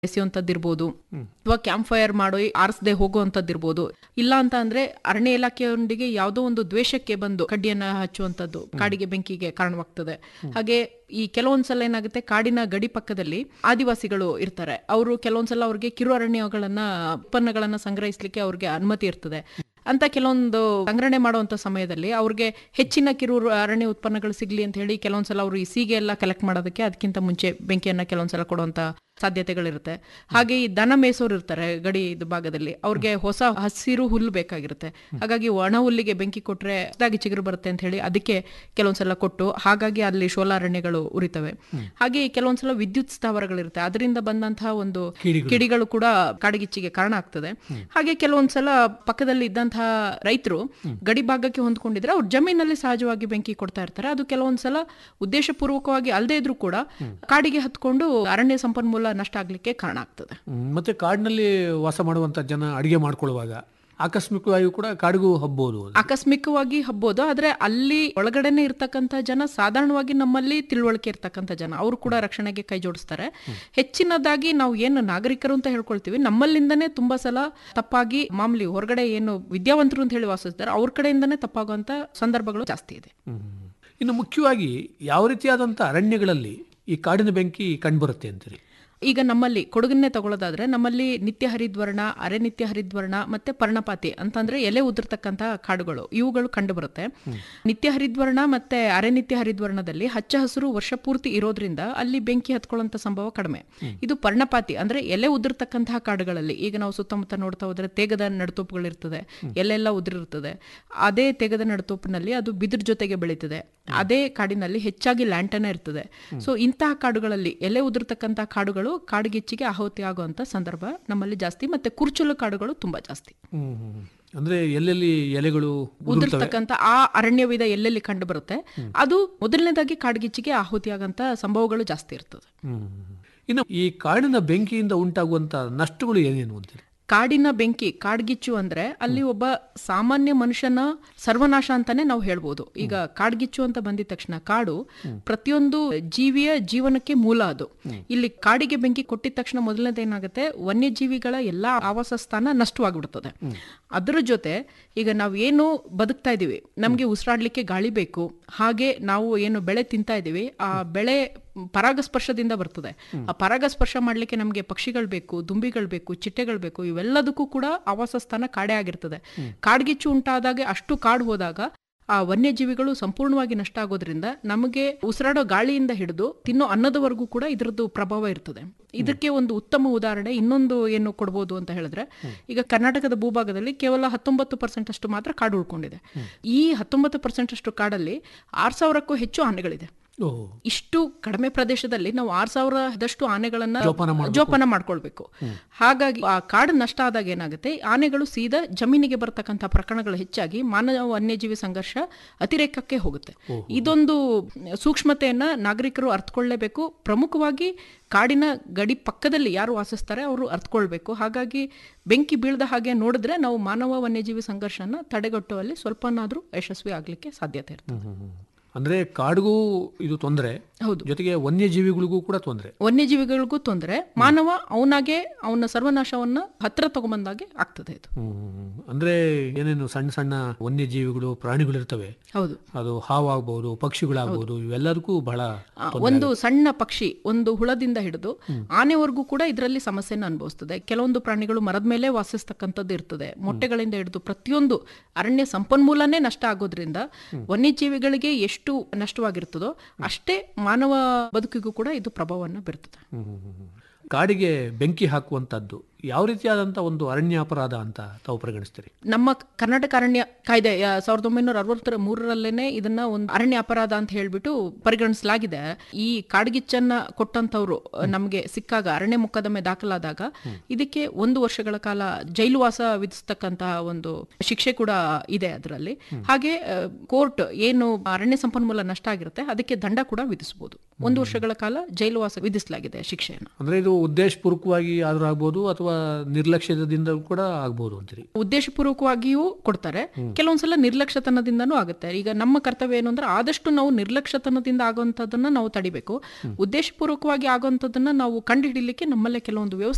ಎಸೆಯುವಂಥದ್ದಿರ್ಬೋದು ಅಥವಾ camp fire ಮಾಡೋ ಆರಿಸದೆ ಹೋಗುವಂಥದ್ದಿರ್ಬೋದು ಇಲ್ಲ ಅಂತ ಅಂದ್ರೆ ಅರಣ್ಯ ಇಲಾಖೆಯೊಂದಿಗೆ ಯಾವುದೋ ಒಂದು ದ್ವೇಷಕ್ಕೆ ಬಂದು ಕಡ್ಡಿಯನ್ನ ಹಚ್ಚುವಂಥದ್ದು ಕಾಡಿಗೆ ಬೆಂಕಿಗೆ ಕಾರಣವಾಗ್ತದೆ ಹಾಗೆ ಈ ಕೆಲವೊಂದ್ಸಲ ಏನಾಗುತ್ತೆ ಕಾಡಿನ ಗಡಿ ಪಕ್ಕದಲ್ಲಿ ಆದಿವಾಸಿಗಳು ಇರ್ತಾರೆ ಅವರು ಕೆಲವೊಂದ್ಸಲ ಅವ್ರಿಗೆ ಕಿರು ಅರಣ್ಯಗಳನ್ನ ಉತ್ಪನ್ನಗಳನ್ನ ಸಂಗ್ರಹಿಸ್ಲಿಕ್ಕೆ ಅವ್ರಿಗೆ ಅನುಮತಿ ಇರ್ತದೆ ಅಂತ ಕೆಲವೊಂದು ಸಂಗ್ರಹಣೆ ಮಾಡುವಂತ ಸಮಯದಲ್ಲಿ ಅವ್ರಿಗೆ ಹೆಚ್ಚಿನ ಕಿರು ಅರಣ್ಯ ಉತ್ಪನ್ನಗಳು ಸಿಗ್ಲಿ ಅಂತ ಹೇಳಿ ಕೆಲವೊಂದ್ಸಲ ಅವರು ಈ ಸೀಗೆ ಎಲ್ಲ ಕಲೆಕ್ಟ್ ಮಾಡೋದಕ್ಕೆ ಅದಕ್ಕಿಂತ ಮುಂಚೆ ಬೆಂಕಿಯನ್ನ ಕೆಲವೊಂದ್ಸಲ ಕೊಡುವಂತ ಸಾಧ್ಯತೆಗಳಿರುತ್ತೆ ಹಾಗೆ ಈ ದನ ಮೇಸೋರು ಇರ್ತಾರೆ ಗಡಿ ಇದು ಭಾಗದಲ್ಲಿ ಅವ್ರಿಗೆ ಹೊಸ ಹಸಿರು ಹುಲ್ಲು ಬೇಕಾಗಿರುತ್ತೆ ಹಾಗಾಗಿ ಒಣ ಹುಲ್ಲಿಗೆ ಬೆಂಕಿ ಕೊಟ್ರೆ ಹೊಸದಾಗಿ ಚಿಗುರು ಬರುತ್ತೆ ಅಂತ ಹೇಳಿ ಅದಕ್ಕೆ ಕೆಲವೊಂದ್ಸಲ ಕೊಟ್ಟು ಹಾಗಾಗಿ ಅಲ್ಲಿ ಶೋಲಾರಣ್ಯಗಳು ಉರಿತವೆ ಹಾಗೆ ಕೆಲವೊಂದ್ಸಲ ವಿದ್ಯುತ್ ಸ್ಥಾವರಗಳಿರುತ್ತೆ ಅದರಿಂದ ಬಂದಂತಹ ಒಂದು ಕಿಡಿಗಳು ಕೂಡ ಕಾಡ್ಗಿಚ್ಚಿಗೆ ಕಾರಣ ಆಗ್ತದೆ ಹಾಗೆ ಕೆಲವೊಂದ್ಸಲ ಪಕ್ಕದಲ್ಲಿ ಇದ್ದಂತಹ ರೈತರು ಗಡಿ ಭಾಗಕ್ಕೆ ಹೊಂದ್ಕೊಂಡಿದ್ರೆ ಅವ್ರ ಜಮೀನಲ್ಲಿ ಸಹಜವಾಗಿ ಬೆಂಕಿ ಕೊಡ್ತಾ ಇರ್ತಾರೆ ಅದು ಕೆಲವೊಂದ್ಸಲ ಉದ್ದೇಶಪೂರ್ವಕವಾಗಿ ಅಲ್ಲದೆ ಇದ್ರೂ ಕೂಡ ಕಾಡಿಗೆ ಹತ್ಕೊಂಡು ಅರಣ್ಯ ಸಂಪನ್ಮೂಲ ನಷ್ಟ ಆಗ್ಲಿಕ್ಕೆ ಕಾರಣ ಆಗ್ತದೆ ಹ್ಮ್. ಮತ್ತೆ ಕಾಡಿನಲ್ಲಿ ವಾಸ ಮಾಡುವಂತ ಜನ ಅಡಿಗೆ ಮಾಡ್ಕೊಳ್ಳುವಾಗ ಆಕಸ್ಮಿಕವಾಗಿ ಕೂಡ ಕಾಡಿಗೂ ಹಬ್ಬೋದು ಅದು. ಆಕಸ್ಮಿಕವಾಗಿ ಹಬ್ಬೋದು ಆದ್ರೆ ಅಲ್ಲಿ ಒಳಗಡೆನೆ ಇರ್ತಕ್ಕಂಥ ಜನ ಸಾಧಾರಣವಾಗಿ ನಮ್ಮಲ್ಲಿ ತಿಳುವಳಿಕೆ ಇರ್ತಕ್ಕಂಥ ಜನ ಅವರು ಕೂಡ ರಕ್ಷಣೆಗೆ ಕೈ ಜೋಡಿಸ್ತಾರೆ ಹೆಚ್ಚಿನದಾಗಿ ನಾವು ಏನು ನಾಗರಿಕರು ಅಂತ ಹೇಳ್ಕೊಳ್ತೀವಿ ನಮ್ಮಲ್ಲಿಂದನೇ ತುಂಬಾ ಸಲ ತಪ್ಪಾಗಿ ಮಾಮೂಲಿ ಹೊರಗಡೆ ಏನು ವಿದ್ಯಾವಂತರು ಅಂತ ಹೇಳಿ ವಾಸಿಸ್ತಾರೆ ಅವ್ರ ಕಡೆಯಿಂದನೇ ತಪ್ಪಾಗುವಂತ ಸಂದರ್ಭಗಳು ಜಾಸ್ತಿ ಇದೆ ಹ್ಮ್. ಇನ್ನು ಮುಖ್ಯವಾಗಿ ಯಾವ ರೀತಿಯಾದಂಥ ಅರಣ್ಯಗಳಲ್ಲಿ ಈ ಕಾಡಿನ ಬೆಂಕಿ ಕಂಡುಬರುತ್ತೆ ಅಂತೀರಿ ಈಗ ನಮ್ಮಲ್ಲಿ ಕೊಡಗನ್ನೇ ತಗೊಳ್ಳೋದಾದ್ರೆ ನಮ್ಮಲ್ಲಿ ನಿತ್ಯ ಹರಿದ್ವರ್ಣ ಅರೆ ನಿತ್ಯ ಹರಿದ್ವರ್ಣ ಮತ್ತೆ ಪರ್ಣಪಾತಿ ಅಂತಂದ್ರೆ ಎಲೆ ಉದುರ್ತಕ್ಕಂತ ಕಾಡುಗಳು ಇವುಗಳು ಕಂಡು ಬರುತ್ತೆ ನಿತ್ಯ ಹರಿದ್ವರ್ಣ ಮತ್ತೆ ಅರೆ ನಿತ್ಯ ಹರಿದ್ವರ್ಣದಲ್ಲಿ ಹಚ್ಚ ಹಸಿರು ವರ್ಷ ಪೂರ್ತಿ ಇರೋದ್ರಿಂದ ಅಲ್ಲಿ ಬೆಂಕಿ ಹತ್ಕೊಳ್ಳುವಂತ ಸಂಭವ ಕಡಿಮೆ ಇದು ಪರ್ಣಪಾತಿ ಅಂದ್ರೆ ಎಲೆ ಉದುರ್ತಕ್ಕಂತಹ ಕಾಡುಗಳಲ್ಲಿ ಈಗ ನಾವು ಸುತ್ತಮುತ್ತ ನೋಡ್ತಾ ಹೋದ್ರೆ ತೇಗದ ನಡುತೋಪುಗಳಿರ್ತದೆ ಎಲೆಲ್ಲ ಉದುರಿರ್ತದೆ ಅದೇ ತೇಗದ ನಡುತೋಪಿನಲ್ಲಿ ಅದು ಬಿದಿರ್ ಜೊತೆಗೆ ಬೆಳೀತದೆ ಅದೇ ಕಾಡಿನಲ್ಲಿ ಹೆಚ್ಚಾಗಿ ಲ್ಯಾಂಟನ ಇರ್ತದೆ ಸೊ ಇಂತಹ ಕಾಡುಗಳಲ್ಲಿ ಎಲೆ ಉದುರ್ತಕ್ಕಂತಹ ಕಾಡುಗಳು ಕಾಡುಗಿಚ್ಚಿಗೆ ಆಹುತಿ ಆಗುವಂತ ಸಂದರ್ಭ ನಮ್ಮಲ್ಲಿ ಜಾಸ್ತಿ ಮತ್ತೆ ಕುರ್ಚಲು ಕಾಡುಗಳು ತುಂಬಾ ಜಾಸ್ತಿ ಹ್ಮ್, ಹ್ಮ್. ಅಂದ್ರೆ ಎಲ್ಲೆಲ್ಲಿ ಎಲೆಗಳು ಉದುರ್ತವೆ ಉದುರ್ತಕ್ಕಂತ ಆ ಅರಣ್ಯವಿದ ಎಲ್ಲೆಲ್ಲಿ ಕಂಡು ಬರುತ್ತೆ ಅದು ಮೊದಲನೇದಾಗಿ ಕಾಡ್ಗಿಚ್ಚಿಗೆ ಆಹುತಿ ಆಗಂತ ಸಂಭವಗಳು ಜಾಸ್ತಿ ಇರ್ತದೆ ಹ್ಮ್. ಇನ್ನು ಈ ಕಾಡಿನ ಬೆಂಕಿಯಿಂದ ಉಂಟಾಗುವಂತ ನಷ್ಟಗಳು ಏನೇನು ಅಂತೀರಿ ಕಾಡಿನ ಬೆಂಕಿ ಕಾಡ್ಗಿಚ್ಚು ಅಂದ್ರೆ ಅಲ್ಲಿ ಒಬ್ಬ ಸಾಮಾನ್ಯ ಮನುಷ್ಯನ ಸರ್ವನಾಶ ಅಂತಾನೆ ನಾವು ಹೇಳ್ಬೋದು ಈಗ ಕಾಡ್ಗಿಚ್ಚು ಅಂತ ಬಂದಿದ ತಕ್ಷಣ ಕಾಡು ಪ್ರತಿಯೊಂದು ಜೀವಿಯ ಜೀವನಕ್ಕೆ ಮೂಲ ಅದು ಇಲ್ಲಿ ಕಾಡಿಗೆ ಬೆಂಕಿ ಕೊಟ್ಟಿದ ತಕ್ಷಣ ಮೊದಲನೇದೇನಾಗುತ್ತೆ ವನ್ಯಜೀವಿಗಳ ಎಲ್ಲಾ ಆವಾಸ ಸ್ಥಾನ ನಷ್ಟವಾಗ್ಬಿಡ್ತದೆ ಅದರ ಜೊತೆ ಈಗ ನಾವು ಏನು ಬದುಕ್ತಾ ಇದೀವಿ ನಮ್ಗೆ ಉಸಿರಾಡ್ಲಿಕ್ಕೆ ಗಾಳಿ ಬೇಕು ಹಾಗೆ ನಾವು ಏನು ಬೆಳೆ ತಿಂತಾ ಇದೀವಿ ಆ ಬೆಳೆ ಪರಾಗಸ್ಪರ್ಶದಿಂದ ಬರ್ತದೆ ಆ ಪರಾಗಸ್ಪರ್ಶ ಮಾಡ್ಲಿಕ್ಕೆ ನಮಗೆ ಪಕ್ಷಿಗಳು ಬೇಕು ದುಂಬಿಗಳು ಬೇಕು ಚಿಟ್ಟೆಗಳು ಬೇಕು ಇವೆಲ್ಲದಕ್ಕೂ ಕೂಡ ಆವಾಸ ಸ್ಥಾನ ಕಾಡೇ ಆಗಿರ್ತದೆ ಕಾಡ್ಗಿಚ್ಚು ಉಂಟಾದಾಗ ಅಷ್ಟು ಕಾಡು ಹೋದಾಗ ಆ ವನ್ಯಜೀವಿಗಳು ಸಂಪೂರ್ಣವಾಗಿ ನಷ್ಟ ಆಗೋದ್ರಿಂದ ನಮಗೆ ಉಸಿರಾಡೋ ಗಾಳಿಯಿಂದ ಹಿಡಿದು ತಿನ್ನೋ ಅನ್ನದವರೆಗೂ ಕೂಡ ಇದರದ್ದು ಪ್ರಭಾವ ಇರ್ತದೆ ಇದಕ್ಕೆ ಒಂದು ಉತ್ತಮ ಉದಾಹರಣೆ ಇನ್ನೊಂದು ಏನು ಕೊಡ್ಬೋದು ಅಂತ ಹೇಳಿದ್ರೆ ಈಗ ಕರ್ನಾಟಕದ ಭೂಭಾಗದಲ್ಲಿ ಕೇವಲ ಹತ್ತೊಂಬತ್ತು ಪರ್ಸೆಂಟ್ ಅಷ್ಟು ಮಾತ್ರ ಕಾಡು ಉಳ್ಕೊಂಡಿದೆ ಈ ಹತ್ತೊಂಬತ್ತು ಪರ್ಸೆಂಟ್ ಅಷ್ಟು ಕಾಡಲ್ಲಿ ಆರ್ ಸಾವಿರಕ್ಕೂ ಹೆಚ್ಚು ಆನೆಗಳಿದೆ ಓಹ್ ಇಷ್ಟು ಕಡಿಮೆ ಪ್ರದೇಶದಲ್ಲಿ ನಾವು ಆರ್ ಸಾವಿರದಷ್ಟು ಆನೆಗಳನ್ನ ಜೋಪಾನ ಮಾಡ್ಬೇಕು. ಜೋಪಾನ ಮಾಡ್ಕೊಳ್ಬೇಕು ಹಾಗಾಗಿ ಆ ಕಾಡು ನಷ್ಟ ಆದಾಗ ಏನಾಗುತ್ತೆ ಆನೆಗಳು ಸೀದಾ ಜಮೀನಿಗೆ ಬರ್ತಕ್ಕಂಥ ಪ್ರಕರಣಗಳು ಹೆಚ್ಚಾಗಿ ಮಾನವ ವನ್ಯಜೀವಿ ಸಂಘರ್ಷ ಅತಿರೇಕಕ್ಕೆ ಹೋಗುತ್ತೆ ಇದೊಂದು ಸೂಕ್ಷ್ಮತೆಯನ್ನ ನಾಗರಿಕರು ಅರ್ಥಕೊಳ್ಳೇಬೇಕು ಪ್ರಮುಖವಾಗಿ ಕಾಡಿನ ಗಡಿ ಪಕ್ಕದಲ್ಲಿ ಯಾರು ವಾಸಿಸ್ತಾರೆ ಅವರು ಅರ್ಥಕೊಳ್ಬೇಕು ಹಾಗಾಗಿ ಬೆಂಕಿ ಬೀಳದ ಹಾಗೆ ನೋಡಿದ್ರೆ ನಾವು ಮಾನವ ವನ್ಯಜೀವಿ ಸಂಘರ್ಷನ ತಡೆಗಟ್ಟುವಲ್ಲಿ ಸ್ವಲ್ಪನಾದ್ರೂ ಯಶಸ್ವಿ ಆಗ್ಲಿಕ್ಕೆ ಸಾಧ್ಯತೆ ಇರ್ತದೆ ಹ್ಮ್, ಹ್ಮ್. ಅಂದ್ರೆ ಕಾಡಿಗೂ ಇದು ತೊಂದರೆ ಹೌದು ಜೊತೆಗೆ ವನ್ಯಜೀವಿಗಳಿಗೂ ಕೂಡ ತೊಂದರೆ ವನ್ಯಜೀವಿಗಳಿಗೂ ತೊಂದರೆ ಮಾನವ ಅವನಾಗೆ ಅವನ ಸರ್ವನಾಶವನ್ನ ಹತ್ರ ತಗೊಂಬಂದಾಗೆ ಆಗ್ತದೆ ಇದು ಹ್ಮ್. ಅಂದ್ರೆ ಏನೇನು ಸಣ್ಣ ಸಣ್ಣ ವನ್ಯಜೀವಿಗಳು ಪ್ರಾಣಿಗಳು ಇರ್ತವೆ ಹೌದು ಅದು ಹಾವಾಗ್ಬಹುದು ಪಕ್ಷಿಗಳಾಗ್ಬಹುದು ಇವೆಲ್ಲದಕ್ಕೂ ಬಹಳ ಆ, ಒಂದು ಸಣ್ಣ ಪಕ್ಷಿ ಒಂದು ಹುಳದಿಂದ ಹಿಡಿದು ಆನೆವರೆಗೂ ಕೂಡ ಇದರಲ್ಲಿ ಸಮಸ್ಯೆನ ಅನುಭವಿಸ್ತದೆ ಕೆಲವೊಂದು ಪ್ರಾಣಿಗಳು ಮರದ ಮೇಲೆ ವಾಸಿಸ್ತಕ್ಕಂಥದ್ದು ಇರ್ತದೆ ಮೊಟ್ಟೆಗಳಿಂದ ಹಿಡಿದು ಪ್ರತಿಯೊಂದು ಅರಣ್ಯ ಸಂಪನ್ಮೂಲನೇ ನಷ್ಟ ಆಗೋದ್ರಿಂದ ವನ್ಯಜೀವಿಗಳಿಗೆ ಎಷ್ಟು ನಷ್ಟವಾಗಿರ್ತದೋ ಅಷ್ಟೇ ಮಾನವ ಬದುಕಿಗೂ ಕೂಡ ಇದು ಪ್ರಭಾವವನ್ನು ಬೀರ್ತದೆ ಹ್ಮ್, ಹ್ಮ್, ಹ್ಮ್. ಕಾಡಿಗೆ ಬೆಂಕಿ ಹಾಕುವಂತದ್ದು ಯಾವ ರೀತಿಯಾದಂತ ಒಂದು ಅರಣ್ಯ ಅಪರಾಧ ಅಂತ ತಾವು ಪರಿಗಣಿಸ್ತೀರಿ ನಮ್ಮ ಕರ್ನಾಟಕ ಅರಣ್ಯ ಕಾಯ್ದೆ ಯಾ- ಸಾವಿರದ ಒಂಬೈನೂರ ಅರವತ್ತರ ಮೂರರಲ್ಲೇನೆ ಇದನ್ನ ಒಂದು ಅರಣ್ಯ ಅಪರಾಧ ಅಂತ ಹೇಳ್ಬಿಟ್ಟು ಪರಿಗಣಿಸಲಾಗಿದೆ ಈ ಕಾಡ್ಗಿಚ್ಚನ್ನ ಕೊಟ್ಟಂತವ್ರು ನಮಗೆ ಸಿಕ್ಕಾಗ ಅರಣ್ಯ ಮೊಕದ್ದಮೆ ದಾಖಲಾದಾಗ ಇದಕ್ಕೆ ಒಂದು ವರ್ಷಗಳ ಕಾಲ ಜೈಲುವಾಸ ವಿಧಿಸ್ತಕ್ಕಂತಹ ಒಂದು ಶಿಕ್ಷೆ ಕೂಡ ಇದೆ ಅದರಲ್ಲಿ ಹಾಗೆ ಕೋರ್ಟ್ ಏನು ಅರಣ್ಯ ಸಂಪನ್ಮೂಲ ನಷ್ಟ ಆಗಿರುತ್ತೆ ಅದಕ್ಕೆ ದಂಡ ಕೂಡ ವಿಧಿಸಬಹುದು ಒಂದು ವರ್ಷಗಳ ಕಾಲ ಜೈಲುವಾಸ ವಿಧಿಸಲಾಗಿದೆ ಶಿಕ್ಷೆಯನ್ನು ಅಂದ್ರೆ ಇದು ಉದ್ದೇಶಪೂರ್ವಕವಾಗಿ ಆದ್ರೂ ಆಗ್ಬೋದು ಅಥವಾ ನಿರ್ಲಕ್ಷ್ಯದಿಂದ ಕೂಡ ಆಗ್ಬೋದು ಅಂತೀರಿ ಉದ್ದೇಶಪೂರ್ವಕವಾಗಿಯೂ ಕೊಡ್ತಾರೆ ಕೆಲವೊಂದ್ಸಲ ನಿರ್ಲಕ್ಷ್ಯತನದಿಂದನೂ ಆಗುತ್ತೆ ಈಗ ನಮ್ಮ ಕರ್ತವ್ಯ ಏನು ಅಂದ್ರೆ ಆದಷ್ಟು ನಾವು ನಿರ್ಲಕ್ಷ್ಯತನದಿಂದ ಆಗುವಂತದನ್ನ ನಾವು ತಡಿಬೇಕು ಉದ್ದೇಶಪೂರ್ವಕವಾಗಿ ಆಗುವಂತದನ್ನ ನಾವು ಕಂಡುಹಿಡಿಲಿಕ್ಕೆ ನಮ್ಮಲ್ಲೇ ಕೆಲವೊಂದು ವ್ಯವಸ್ಥೆ